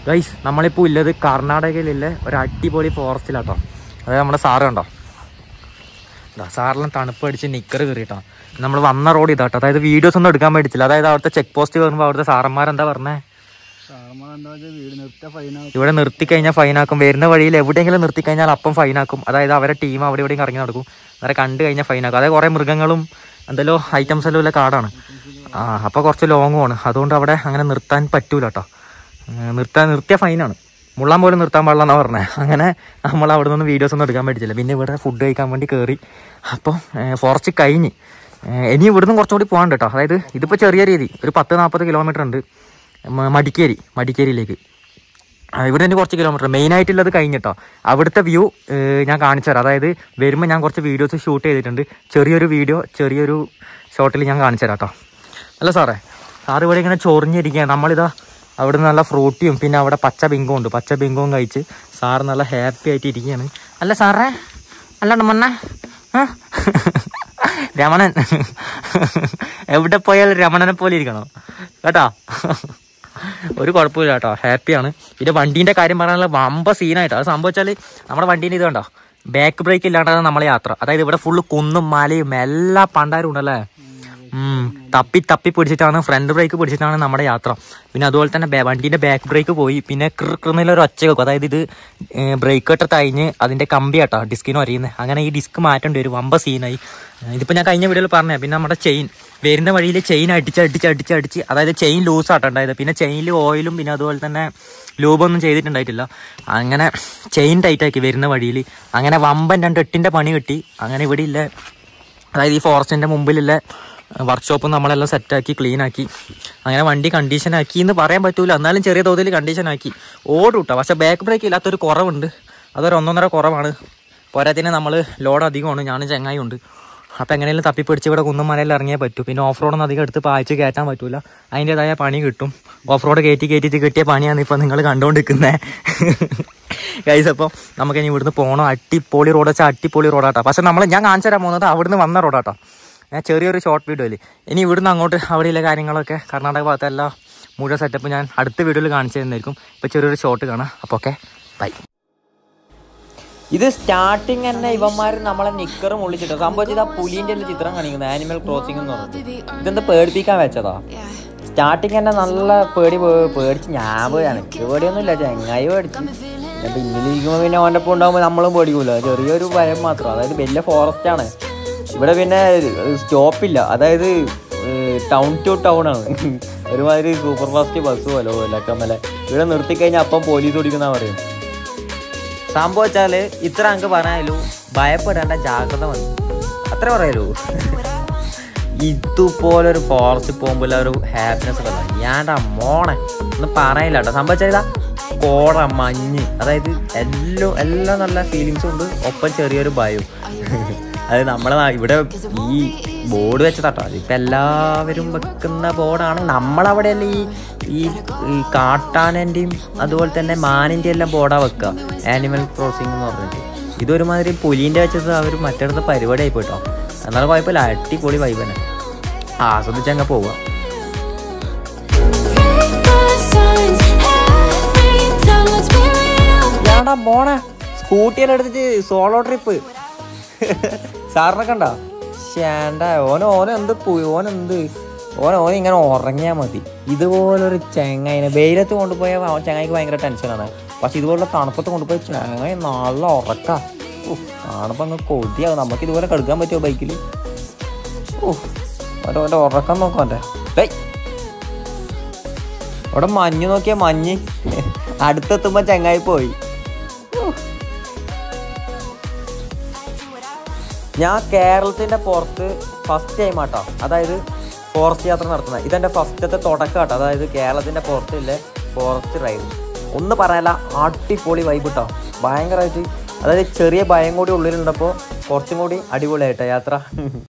Guys നമ്മളിപ്പോൾ ഉള്ളത് കർണാടകയിലുള്ള ഒരു അടിപൊളി ഫോറസ്റ്റിലാട്ടോ അതായത് നമ്മുടെ സാറ് കണ്ടോ ഇതാ സാറെല്ലാം തണുപ്പ് അടിച്ച് നിക്കർ കയറിയിട്ടോ നമ്മൾ വന്ന റോഡ് ഇതാട്ടോ അതായത് വീഡിയോസ് ഒന്നും എടുക്കാൻ വേണ്ടിയിട്ടില്ല അതായത് അവിടുത്തെ ചെക്ക് പോസ്റ്റ് കയറുമ്പോൾ അവിടുത്തെ സാറന്മാരെന്താ പറഞ്ഞേ വീട് നിർത്ത ഫൈനാ ഇവിടെ നിർത്തി കഴിഞ്ഞാൽ ഫൈനാക്കും വരുന്ന വഴിയിൽ എവിടെയെങ്കിലും നിർത്തി കഴിഞ്ഞാൽ അപ്പം ഫൈനാക്കും അതായത് അവരെ ടീം അവിടെ ഇവിടെയും കറങ്ങി നടക്കും അവരെ കണ്ടു കഴിഞ്ഞാൽ ഫൈനാക്കും അതായത് കുറേ മൃഗങ്ങളും എന്തെല്ലോ ഐറ്റംസ് എല്ലാം ഉള്ള കാടാണ് ആ അപ്പോൾ കുറച്ച് ലോങ്ങും ആണ് അതുകൊണ്ട് അവിടെ അങ്ങനെ നിർത്താൻ പറ്റൂല കേട്ടോ നിർത്താൻ നിർത്തിയ ഫൈനാണ് മുള്ളാൻ പോലും നിർത്താൻ പാടില്ല എന്നാണ് പറഞ്ഞത് അങ്ങനെ നമ്മൾ അവിടെ നിന്ന് വീഡിയോസ് ഒന്നും എടുക്കാൻ പറ്റില്ല പിന്നെ ഇവിടെ ഫുഡ് കഴിക്കാൻ വേണ്ടി കയറി അപ്പം ഫോറസ്റ്റ് കഴിഞ്ഞ് ഏഹ് ഇനി ഇവിടുന്ന് കുറച്ചുകൂടി പോകാണ്ട് കേട്ടോ അതായത് ഇതിപ്പോൾ ചെറിയ രീതി ഒരു പത്ത് നാൽപ്പത് കിലോമീറ്റർ ഉണ്ട് മ- മടിക്കേരി മടിക്കേരിയിലേക്ക് ആ, ഇവിടെ നിന്ന് കുറച്ച് കിലോമീറ്റർ മെയിൻ ആയിട്ടുള്ളത് കഴിഞ്ഞിട്ടോ അവിടുത്തെ വ്യൂ ഞാൻ കാണിച്ചു തരാം അതായത് വരുമ്പോൾ ഞാൻ കുറച്ച് വീഡിയോസ് ഷൂട്ട് ചെയ്തിട്ടുണ്ട് ചെറിയൊരു വീഡിയോ ചെറിയൊരു ഷോട്ടിൽ ഞാൻ കാണിച്ചു തരാം കേട്ടോ അല്ല സാറേ സാറ് ഇവിടെ ഇങ്ങനെ ചൊറിഞ്ഞിരിക്കുകയാണ് നമ്മളിതാ അവിടെ നല്ല ഫ്രൂട്ടിയും പിന്നെ അവിടെ പച്ച ബിങ്കും ഉണ്ട് പച്ച ബിങ്കും കഴിച്ച് സാറ് നല്ല ഹാപ്പി ആയിട്ട് ഇരിക്കുകയാണ് അല്ല സാറേ അല്ലാണ്ട് മണ്ണ രമണൻ എവിടെ പോയാലും രമണനെ പോലെ ഇരിക്കണോ കേട്ടോ ഒരു കുഴപ്പമില്ല കേട്ടോ ഹാപ്പിയാണ് പിന്നെ വണ്ടീൻ്റെ കാര്യം പറയാനുള്ള വമ്പ സീനായിട്ടോ അത് സംഭവിച്ചാൽ നമ്മുടെ വണ്ടീൻ്റെ ഇത് കണ്ടോ ബാക്ക് ബ്രേക്ക് ഇല്ലാണ്ടാണ് നമ്മളെ യാത്ര അതായത് ഇവിടെ ഫുള്ള് കുന്നും മലയും എല്ലാ പണ്ടാരും ഉണ്ടല്ലേ ഉം. തപ്പി തപ്പി പിടിച്ചിട്ടാണ് ഫ്രണ്ട് ബ്രേക്ക് പിടിച്ചിട്ടാണ് നമ്മുടെ യാത്ര പിന്നെ അതുപോലെ തന്നെ ബേ- വണ്ടീൻ്റെ ബാക്ക് ബ്രേക്ക് പോയി പിന്നെ കൃന്നില ഒരു ഒച്ച വെക്കും അതായത് ഇത് ബ്രേക്ക് കട്ടർ തഴിഞ്ഞ് അതിൻ്റെ കമ്പി ആട്ടോ ഡിസ്കിന് വരയുന്നത് അങ്ങനെ ഈ ഡിസ്ക് മാറ്റേണ്ടി വരും വമ്പ സീനായി ഇതിപ്പോൾ ഞാൻ കഴിഞ്ഞ വീഡിയോയിൽ പറഞ്ഞ പിന്നെ നമ്മുടെ ചെയിൻ വരുന്ന വഴിയിൽ ചെയിൻ അടിച്ച് അടിച്ച് അടിച്ച് അടിച്ച് അതായത് ചെയിൻ ലൂസ് ആട്ടുണ്ടായത് പിന്നെ ചെയിനിൽ ഓയിലും പിന്നെ അതുപോലെ തന്നെ ലൂബൊന്നും ചെയ്തിട്ടുണ്ടായിട്ടില്ല അങ്ങനെ ചെയിൻ ടൈറ്റാക്കി വരുന്ന വഴിയിൽ അങ്ങനെ വമ്പൻ രണ്ട് എട്ടിൻ്റെ പണി കിട്ടി അങ്ങനെ ഇവിടെ ഇല്ല അതായത് ഈ ഫോറസ്റ്റിൻ്റെ മുമ്പിലുള്ള വർക്ക്ഷോപ്പ് നമ്മളെല്ലാം സെറ്റാക്കി ക്ലീൻ ആക്കി അങ്ങനെ വണ്ടി കണ്ടീഷൻ ആക്കി എന്ന് പറയാൻ പറ്റൂല എന്നാലും ചെറിയ തോതിൽ കണ്ടീഷൻ ആക്കി ഓടും കേട്ടോ പക്ഷേ ബാക്ക് ബ്രേക്ക് ഇല്ലാത്തൊരു കുറവുണ്ട് അതൊരു ഒന്നൊന്നര കുറവാണ് പോരാത്തിന് നമ്മൾ ലോഡ് അധികമാണ് ഞാനും ചങ്ങായി ഉണ്ട് അപ്പോൾ എങ്ങനെയും തപ്പിപ്പിടിച്ച് ഇവിടെ കുന്നും മലയിൽ ഇറങ്ങിയേ പറ്റൂ പിന്നെ ഓഫ് റോഡൊന്നും അധികം എടുത്ത് പായിച്ച് കയറ്റാൻ പറ്റൂല അതിൻ്റെതായ പണി കിട്ടും ഓഫ് റോഡ് കയറ്റി കയറ്റിച്ച് കിട്ടിയ പണിയാണ് ഇപ്പോൾ നിങ്ങൾ കണ്ടുകൊണ്ടിരിക്കുന്നത് ഗൈസ് അപ്പോൾ നമുക്ക് ഇനി ഇവിടുന്ന് പോകണം അടിപൊളി റോഡ് വെച്ചാൽ അടിപൊളി റോഡാട്ടോ പക്ഷെ നമ്മൾ ഞാൻ കാണിച്ചു തരാൻ പോകുന്നത് അവിടുന്ന് വന്ന റോഡാട്ടോ ഞാൻ ചെറിയൊരു ഷോർട്ട് വീഡിയോയിൽ ഇനി ഇവിടുന്ന് അങ്ങോട്ട് അവിടെയുള്ള കാര്യങ്ങളൊക്കെ കർണാടക ഭാഗത്തെല്ലാം മുഴുവൻ സെറ്റപ്പ് ഞാൻ അടുത്ത വീഡിയോയിൽ കാണിച്ചു തന്നായിരിക്കും ഇപ്പോൾ ചെറിയൊരു ഷോട്ട് കാണാം അപ്പോൾ ഓക്കെ ബൈ ഇത് സ്റ്റാർട്ടിങ് തന്നെ ഇവന്മാർ നമ്മളെ നിക്കർ മുള്ളിച്ചിട്ടോ സംഭവിച്ചത് ആ പുലിന്റെ എല്ലാം ചിത്രം കാണിക്കുന്നത് ആനിമൽ ക്രോസിംഗ് എന്ന് പറഞ്ഞിട്ട് ഇതെന്താ പേടിപ്പിക്കാൻ വെച്ചതാ സ്റ്റാർട്ടിങ് തന്നെ നല്ല പേടി പേ- പേടിച്ച് ഞാൻ പോയി എനിക്ക് പേടിയൊന്നുമില്ല ചെങ്ങായി പേടിച്ച് പിന്നെ പിന്നിലിരിക്കുമ്പോൾ പിന്നെ അവൻ്റെ ഒപ്പം ഉണ്ടാകുമ്പോൾ നമ്മളും പേടിക്കൂല ചെറിയൊരു ഭയം മാത്രം അതായത് വലിയ ഫോറസ്റ്റ് ആണ് ഇവിടെ പിന്നെ സ്റ്റോപ്പില്ല അതായത് ടൗൺ ടു ടൗൺ ആണ് ഒരുമാതിരി സൂപ്പർ ഫാസ്റ്റ് ബസ് പോലെ ലക്കമ്മലെ ഇവിടെ നിർത്തിക്കഴിഞ്ഞാൽ അപ്പം പോലീസ് ഓടിക്കുന്ന പറയും സംഭവിച്ചാല് ഇത്ര അങ്ക് പറയാലോ ഭയപ്പെടേണ്ട ജാഗ്രത മതി അത്ര പറയാലോ ഇതുപോലൊരു ഫോറസ്റ്റ് പോകുമ്പോൾ ഒരു ഹാപ്പിനെസ് ഒക്കെ ഞാൻ്റെ മോണെ ഒന്നും പറയില്ല കേട്ടോ സംഭവിച്ചാൽ കോട മഞ്ഞ് അതായത് എല്ലാം എല്ലാം നല്ല ഫീലിങ്സും ഉണ്ട് ഒപ്പം ചെറിയൊരു ഭയവും അത് നമ്മളെ നാ- ഇവിടെ ഈ ബോർഡ് വെച്ചതാട്ടോ അതിപ്പോൾ എല്ലാവരും വെക്കുന്ന ബോർഡാണ് നമ്മളവിടെയല്ല ഈ ഈ ഈ കാട്ടാനൻ്റെയും അതുപോലെ തന്നെ മാനിൻ്റെ എല്ലാം ബോർഡാണ് വെക്കുക ആനിമൽ ക്രോസിംഗ് എന്ന് പറഞ്ഞിട്ട് ഇതൊരുമാതിരി പുലീൻ്റെ വെച്ചത് അവർ മറ്റിടത്ത് പരിപാടി ആയി പോയിട്ടോ എന്നാലും കുഴപ്പമില്ല അടിപൊളി വൈബ് തന്നെ ആസ്വദിച്ച് അങ്ങ് പോവുക ഞാടാ പോണേ സ്കൂട്ടിയെല്ലാം എടുത്തിട്ട് സോളോ ട്രിപ്പ് സാറിനെ കണ്ട ശേണ്ട ഓന ഓന എന്ത് പോയി ഓൻ എന്ത് ഓന ഓന ഇങ്ങനെ ഉറങ്ങിയാൽ മതി ഇതുപോലൊരു ചെങ്ങായിനെ വെയിലത്ത് കൊണ്ടുപോയാൽ അവൻ ചെങ്ങായിക്ക് ഭയങ്കര ടെൻഷനാണ് പക്ഷെ ഇതുപോലുള്ള തണുപ്പത്ത് കൊണ്ടുപോയി ചെങ്ങായി നല്ല ഉറക്ക കാണുമ്പോൾ അങ്ങ് കൊതിയാവും നമുക്ക് ഇതുപോലെ കെടുക്കാൻ പറ്റുമോ ബൈക്കിൽ ഓ ഓൻ്റെ ഓൻ്റെ ഉറക്കം നോക്കാം ഓൻ്റെ ഡേയ് അവിടെ മഞ്ഞ് നോക്കിയാ മഞ്ഞ് അടുത്തെത്തുമ്പോ ചങ്ങായി പോയി ഞാൻ കേരളത്തിന്റെ പുറത്ത് ഫസ്റ്റ് ടൈം ആട്ടോ അതായത് ഫോറസ്റ്റ് യാത്ര നടത്തുന്നത് ഇതെന്റെ ഫസ്റ്റത്തെ തുടക്കം ആട്ടോ അതായത് കേരളത്തിന്റെ പുറത്തില്ലേ ഫോറസ്റ്റ് റൈഡ് ഒന്ന് പറയാനല്ല അടിപൊളി വൈബ് കേട്ടോ ഭയങ്കരമായിട്ട് അതായത് ചെറിയ ഭയം കൂടി ഉള്ളിലുണ്ടപ്പോൾ കുറച്ചും കൂടി അടിപൊളിയായിട്ടോ യാത്ര